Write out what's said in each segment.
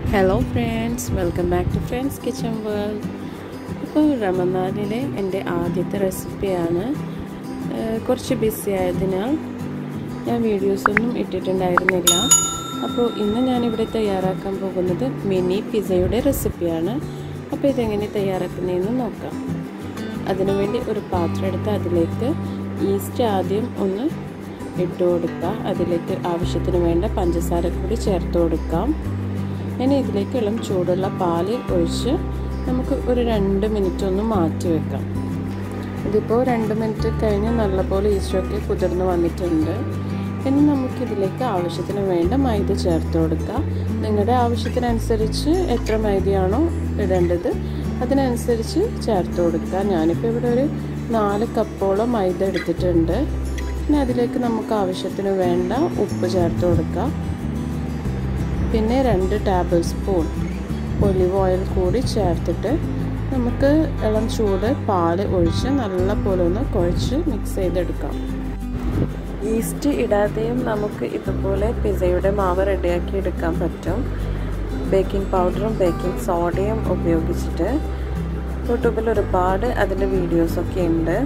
Hello friends welcome back to friends kitchen world ഇപ്പോൾ റമദാനിലെ എൻ്റെ ആദ്യത്തെ റെസിപ്പിയാണ് ഏഹ് കുറച്ച് ബിസി ആയതിനാൽ ഞാൻ വീഡിയോസൊന്നും ഇട്ടിട്ടുണ്ടായിരുന്നില്ല അപ്പോൾ ഇന്ന് ഞാനിവിടെ തയ്യാറാക്കാൻ പോകുന്നത് മിനി പിസയുടെ റെസിപ്പിയാണ് അപ്പോൾ ഇതെങ്ങനെ തയ്യാറാക്കുന്നതെന്ന് നോക്കാം അതിനുവേണ്ടി ഒരു പാത്രം എടുത്ത് അതിലേക്ക് ഈസ്റ്റ് ആദ്യം ഒന്ന് ഇട്ട് കൊടുക്കുക അതിലേക്ക് ആവശ്യത്തിന് വേണ്ട പഞ്ചസാര കൂടി ചേർത്ത് കൊടുക്കാം ഇനി ഇതിലേക്ക് ഇളം ചൂടുള്ള പാല് ഒഴിച്ച് നമുക്ക് ഒരു രണ്ട് മിനിറ്റ് ഒന്ന് മാറ്റി വെക്കാം ഇതിപ്പോൾ രണ്ട് മിനിറ്റ് കഴിഞ്ഞ് നല്ലപോലെ ഈസ്റ്റൊക്കെ കുതിർന്ന് വന്നിട്ടുണ്ട് ഇനി നമുക്കിതിലേക്ക് ആവശ്യത്തിന് വേണ്ട മൈദ ചേർത്ത് കൊടുക്കുക നിങ്ങളുടെ ആവശ്യത്തിനനുസരിച്ച് എത്ര മൈദയാണോ ഇടേണ്ടത് അതിനനുസരിച്ച് ചേർത്ത് കൊടുക്കുക ഞാനിപ്പോൾ ഇവിടെ ഒരു നാല് കപ്പോളം മൈദ എടുത്തിട്ടുണ്ട് പിന്നെ അതിലേക്ക് നമുക്ക് ആവശ്യത്തിന് വേണ്ട ഉപ്പ് ചേർത്ത് കൊടുക്കുക പിന്നെ രണ്ട് ടേബിൾ സ്പൂൺ ഒലിവ് ഓയിൽ കൂടി ചേർത്തിട്ട് നമുക്ക് ഇളം ചൂട് പാല് ഒഴിച്ച് നല്ല പോലെ ഒന്ന് കുഴച്ച് മിക്സ് ചെയ്തെടുക്കാം ഈസ്റ്റ് ഇടാതെയും നമുക്ക് ഇതുപോലെ പിസയുടെ മാവ് റെഡിയാക്കി എടുക്കാൻ പറ്റും ബേക്കിംഗ് പൗഡറും ബേക്കിംഗ് സോഡയും ഉപയോഗിച്ചിട്ട് യൂട്യൂബിൽ ഒരുപാട് അതിൻ്റെ വീഡിയോസൊക്കെ ഉണ്ട്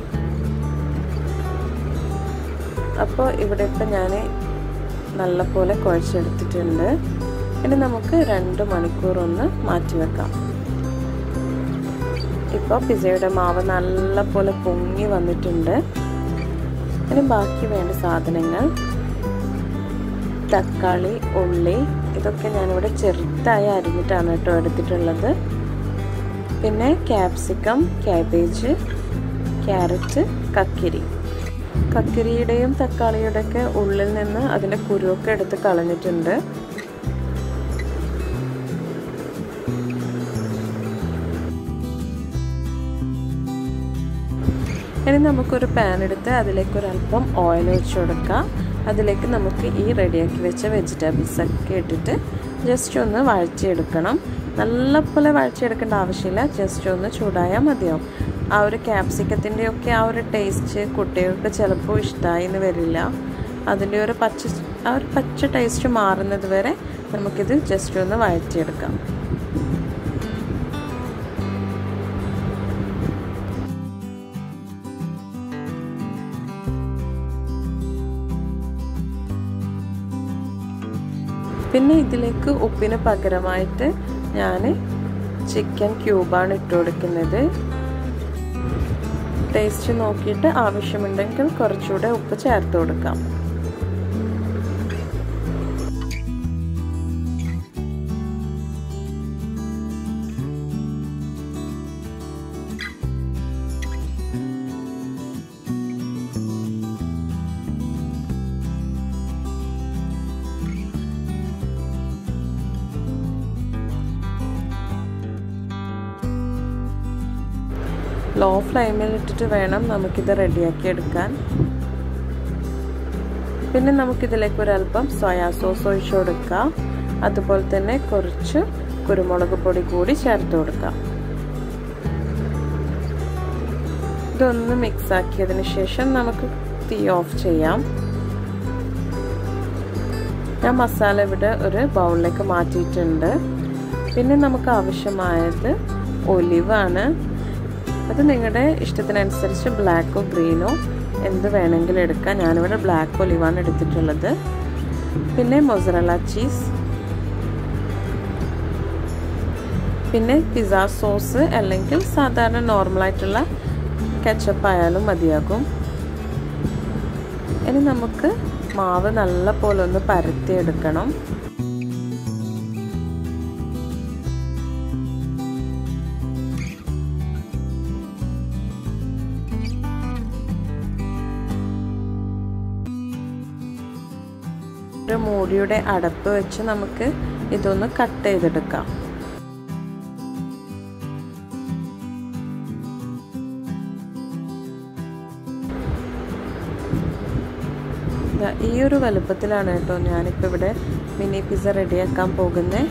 അപ്പോൾ ഇവിടെ ഇപ്പം ഞാൻ നല്ലപോലെ കുഴച്ചെടുത്തിട്ടുണ്ട് ഇനി നമുക്ക് രണ്ട് മണിക്കൂർ ഒന്ന് മാറ്റി വെക്കാം ഇപ്പോൾ പിസയുടെ മാവ് നല്ലപോലെ പൊങ്ങി വന്നിട്ടുണ്ട് ഇനി ബാക്കി വേണ്ട സാധനങ്ങൾ തക്കാളി ഉള്ളി ഇതൊക്കെ ഞാനിവിടെ ചെറുതായി അരിഞ്ഞിട്ടാണ് കേട്ടോ എടുത്തിട്ടുള്ളത് പിന്നെ ക്യാപ്സിക്കം ക്യാബേജ് ക്യാരറ്റ് കക്കിരി കക്കിരിയുടെയും തക്കാളിയുടെയൊക്കെ ഉള്ളിൽ നിന്ന് അതിൻ്റെ കുരുവൊക്കെ എടുത്ത് കളഞ്ഞിട്ടുണ്ട് ഇനി നമുക്കൊരു പാൻ എടുത്ത് അതിലേക്ക് ഒരല്പം ഓയിൽ ഒഴിച്ചു കൊടുക്കാം അതിലേക്ക് നമുക്ക് ഈ റെഡിയാക്കി വെച്ച വെജിറ്റബിൾസ് ഒക്കെ ഇട്ടിട്ട് ജസ്റ്റ് ഒന്ന് വഴറ്റിയെടുക്കണം നല്ലപോലെ വഴറ്റിയെടുക്കേണ്ട ആവശ്യമില്ല ജസ്റ്റ് ഒന്ന് ചൂടായാൽ മതിയാവും ആ ഒരു ക്യാപ്സിക്കത്തിൻ്റെ ഒക്കെ ആ ഒരു ടേസ്റ്റ് കുട്ടികൾക്ക് ചിലപ്പോൾ ഇഷ്ടമായി എന്ന് വരില്ല അതിൻ്റെ ഒരു പച്ച ആ ഒരു പച്ച ടേസ്റ്റ് മാറുന്നത് വരെ നമുക്കിത് ജസ്റ്റ് ഒന്ന് വഴറ്റിയെടുക്കാം പിന്നെ ഇതിലേക്ക് ഉപ്പിന് പകരമായിട്ട് ഞാൻ ചിക്കൻ ക്യൂബാണ് ഇട്ട് കൊടുക്കുന്നത് ടേസ്റ്റ് നോക്കിയിട്ട് ആവശ്യമുണ്ടെങ്കിൽ കുറച്ചുകൂടെ ഉപ്പ് ചേർത്ത് കൊടുക്കാം ലോ ഫ്ലെയിമിൽ ഇട്ടിട്ട് വേണം നമുക്കിത് റെഡിയാക്കി എടുക്കാൻ പിന്നെ നമുക്കിതിലേക്ക് ഒരല്പം സോയാ സോസ് ഒഴിച്ചു കൊടുക്കാം അതുപോലെ തന്നെ കുറച്ച് കുരുമുളക് പൊടി കൂടി ചേർത്ത് കൊടുക്കാം ഇതൊന്ന് മിക്സ് ആക്കിയതിന് ശേഷം നമുക്ക് തീ ഓഫ് ചെയ്യാം ഞാൻ മസാല ഇവിടെ ഒരു ബൗളിലേക്ക് മാറ്റിയിട്ടുണ്ട് പിന്നെ നമുക്ക് ആവശ്യമായത് ഒലിവാണ് അത് നിങ്ങളുടെ ഇഷ്ടത്തിനനുസരിച്ച് ബ്ലാക്കോ ഗ്രീനോ എന്ത് വേണമെങ്കിലും എടുക്കാം ഞാനിവിടെ ബ്ലാക്ക് ഒലിവാണ് എടുത്തിട്ടുള്ളത് പിന്നെ മൊസറല ചീസ് പിന്നെ പിസ്സ സോസ് അല്ലെങ്കിൽ സാധാരണ നോർമലായിട്ടുള്ള കെച്ചപ്പ് ആയാലും മതിയാകും ഇനി നമുക്ക് മാവ് നല്ല പോലെ ഒന്ന് പരത്തിയെടുക്കണം ഒരു മൂടിയുടെ അടപ്പ് വെച്ച് നമുക്ക് ഇതൊന്ന് കട്ട് ചെയ്തെടുക്കാം ഈ ഒരു വലുപ്പത്തിലാണ് കേട്ടോ ഞാനിപ്പോൾ ഇവിടെ മിനി പിസ്സ റെഡിയാക്കാൻ പോകുന്നത്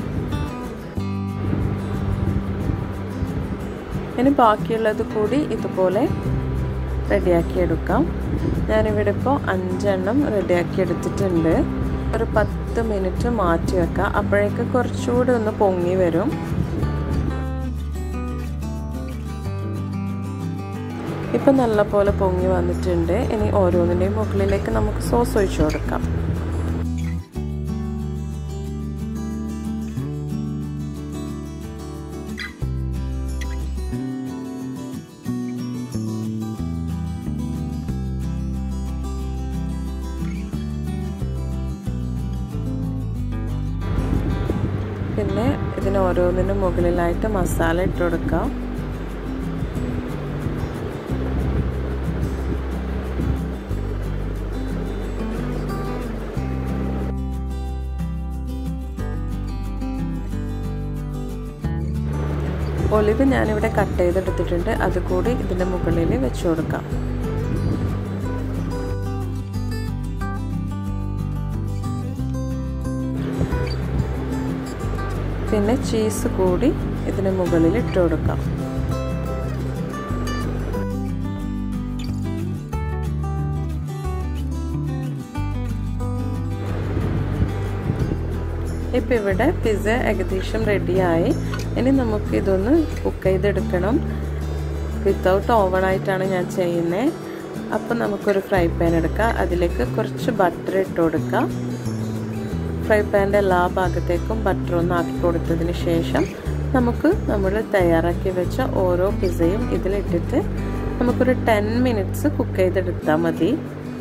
ഇനി ബാക്കിയുള്ളത് കൂടി ഇതുപോലെ റെഡിയാക്കി എടുക്കാം ഞാനിവിടെ ഇപ്പോൾ അഞ്ചെണ്ണം റെഡിയാക്കി എടുത്തിട്ടുണ്ട് ഒരു പത്ത് പത്ത് മിനിറ്റ് മാറ്റി വെക്കുക അപ്പോഴേക്ക് കുറച്ചുകൂടി ഒന്ന് പൊങ്ങി വരും ഇപ്പം നല്ലപോലെ പൊങ്ങി വന്നിട്ടുണ്ട് ഇനി ഓരോന്നിൻ്റെയും മുകളിലേക്ക് നമുക്ക് സോസ് ഒഴിച്ചു കൊടുക്കാം പിന്നെ ഇതിന് ഓരോന്നിനും മുകളിലായിട്ട് മസാല ഇട്ട് കൊടുക്കാം ഒലിവ് ഞാനിവിടെ കട്ട് ചെയ്തെടുത്തിട്ടുണ്ട് അതുകൂടി ഇതിൻ്റെ മുകളിൽ വെച്ച് കൊടുക്കാം പിന്നെ ചീസ് കൂടി ഇതിന് മുകളിൽ ഇട്ട് കൊടുക്കാം ഇപ്പം ഇവിടെ പിസ്സ ഏകദേശം റെഡിയായി ഇനി നമുക്ക് ഇതൊന്ന് കുക്ക് ചെയ്തെടുക്കണം വിത്തൗട്ട് ഓവണായിട്ടാണ് ഞാൻ ചെയ്യുന്നത് അപ്പം നമുക്കൊരു ഫ്രൈ പാൻ എടുക്കാം അതിലേക്ക് കുറച്ച് ബട്ടർ ഇട്ട് കൊടുക്കാം ഫ്രൈ പാൻ്റെ എല്ലാ ഭാഗത്തേക്കും ബട്ടർ ഒന്ന് ആക്കി കൊടുത്തതിന് ശേഷം നമുക്ക് നമ്മൾ തയ്യാറാക്കി വെച്ച ഓരോ പിസയും ഇതിലിട്ടിട്ട് നമുക്കൊരു ടെൻ മിനിറ്റ്സ് കുക്ക് ചെയ്തെടുത്താൽ മതി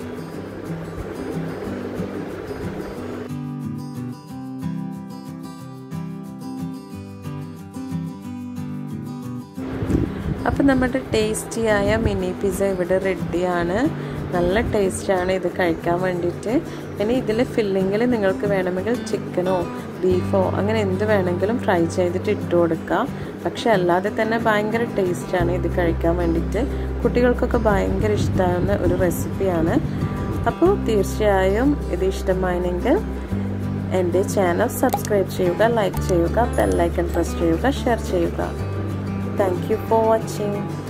അപ്പം നമ്മുടെ ടേസ്റ്റിയായ മിനി പിസ്സ ഇവിടെ റെഡിയാണ് നല്ല ടേസ്റ്റാണ് ഇത് കഴിക്കാൻ വേണ്ടിയിട്ട് ഇനി ഇതിൽ ഫില്ലിങ്ങിൽ നിങ്ങൾക്ക് വേണമെങ്കിൽ ചിക്കനോ ബീഫോ അങ്ങനെ എന്ത് വേണമെങ്കിലും ഫ്രൈ ചെയ്തിട്ട് ഇട്ട് കൊടുക്കാം പക്ഷെ അല്ലാതെ തന്നെ ഭയങ്കര ടേസ്റ്റാണ് ഇത് കഴിക്കാൻ വേണ്ടിയിട്ട് കുട്ടികൾക്കൊക്കെ ഭയങ്കര ഇഷ്ടമാകുന്ന ഒരു റെസിപ്പിയാണ് അപ്പോൾ തീർച്ചയായും ഇത് ഇഷ്ടമായെങ്കിൽ എൻ്റെ ചാനൽ സബ്സ്ക്രൈബ് ചെയ്യുക ലൈക്ക് ചെയ്യുക ബെല്ലൈക്കൺ പ്രസ് ചെയ്യുക ഷെയർ ചെയ്യുക Thank you for watching.